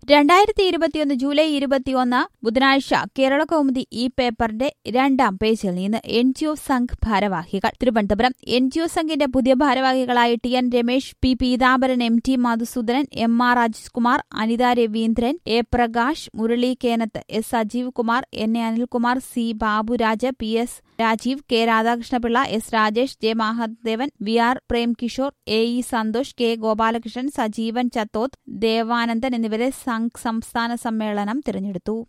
രണ്ടായിരത്തി ഇരുപത്തിയൊന്ന് ജൂലൈ ഇരുപത്തിയൊന്ന് ബുധനാഴ്ച കേരള കൗമുദി ഈ പേപ്പറിന്റെ രണ്ടാം പേജിൽ നിന്ന് എൻ ജി ഒ സംഘ് ഭാരവാഹികൾ തിരുവനന്തപുരം എൻ ജി ഒ സംഘിന്റെ പുതിയ ഭാരവാഹികളായി T N Ramesh P Peethambaran M T Madhusoodanan M R Rajkumar Anitha Raveendran A Prakash Murali Kenath S Sajeev Kumar N A Anilkumar C Baburaj P S Rajeev K Radhakrishnapillai S Rajesh J Mahadevan V R Premkishore A E Santhosh K Gopalakrishnan Sajeevan Chathoth Devanandan എന്നിവരെ സംഘ് സംസ്ഥാന സമ്മേളനം തിരഞ്ഞെടുത്തു